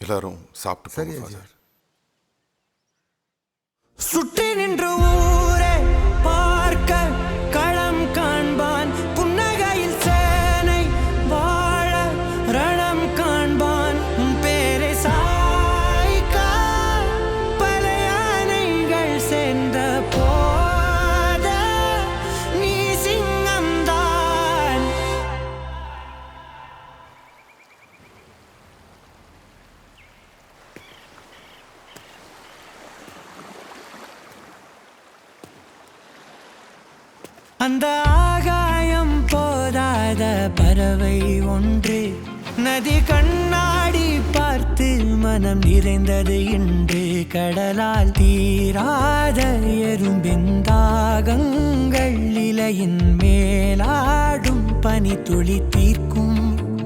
எல்லாரும் சாப்பிட்டு சரி, போங்க, அஜய். father. சுற்றி நின்று ஊரே பார்க்க களம் காண்பான் புன்னகையில் சேனை வாழ ரணம் காண்பான் உன் பேரை சாய்க்க பல யானைகள் சேர்ந்த போத நீ சிங்கம்தான் அந்த ஆகாயம் போதாத பறவை ஒன்று நதி கண்ணாடி பார்த்து மனம் நிறைந்தது இன்று கடலால் தீராத எறும்பின் தாகங்கள் இலையின் மேலாடும் பனி துளி தீர்க்கும்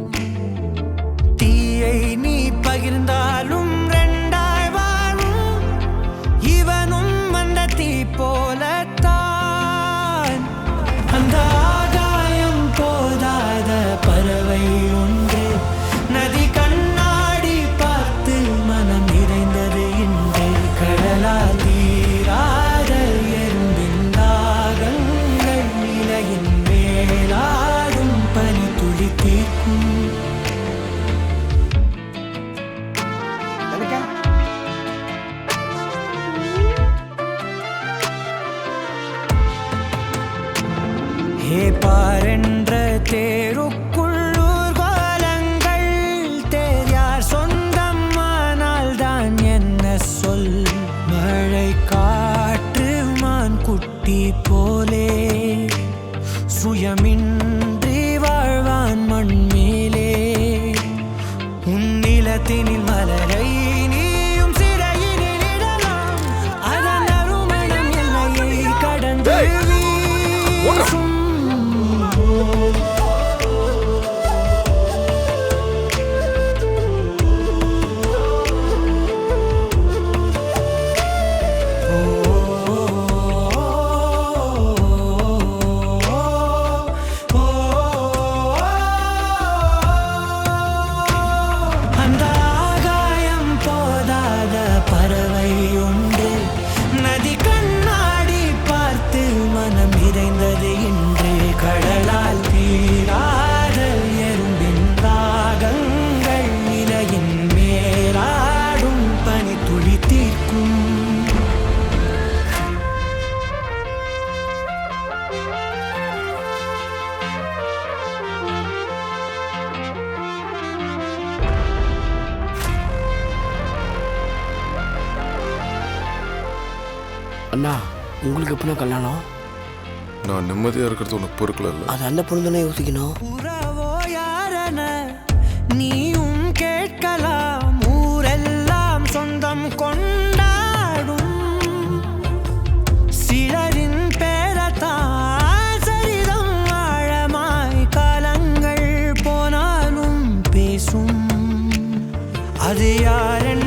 தீயை நீ பகிர்ந்தாலும் ரெண்டாய் வாழும் இவனும் அந்த தீ போலத்தான் அந்த ஆகாயம் போதாத பறவை ஒன்று நதி கண்ணாடி பார்த்து மனம் நிறைந்தது இன்று கடலால் தீராத எறும்பின் தாகங்கள் இலையின் மேலாடும் பனி துளி தீர்க்கும் ஹே பாரென்ற தேருக்குள்ளூர் கோலங்கள் தேர் யார் சொந்தம் ஆனால் தான் என்ன சொல் மழை காற்று மான் குட்டி போலே சுயமின்றி வாழ்வான் மண் மேலே உன் நிலத்தினில் மலரை நீயும் சிறையினில் இடலாம் அதன் அருமணம் எல்லையை கடந்து வீசும் அந்த ஆகாயம் போதாத பறவை உண்டு நதி கண்ணாடி பார்த்து மனம் நிறைந்தது இன்று கடலால் தீராத எறும்பின் ராகங்கள் இலையின் மேலாடும் பனி துளி தீர்க்கும் அண்ணா உங்களுக்கு எப்படின்னா கல்யாணம் நான் நிம்மதியா இருக்கிறது உனக்கு பொறுக்கல இல்ல அது அந்த பொண்ணு தானே யோசிக்கணும் உறவோ யாரென நீயும் கேட்கலாம் ஊரெல்லாம் சொந்தம் கொண்டாடும் சிலரின் பேரத்தான் சரிதம் ஆழமாய் காலங்கள் போனாலும் பேசும் அது யாரென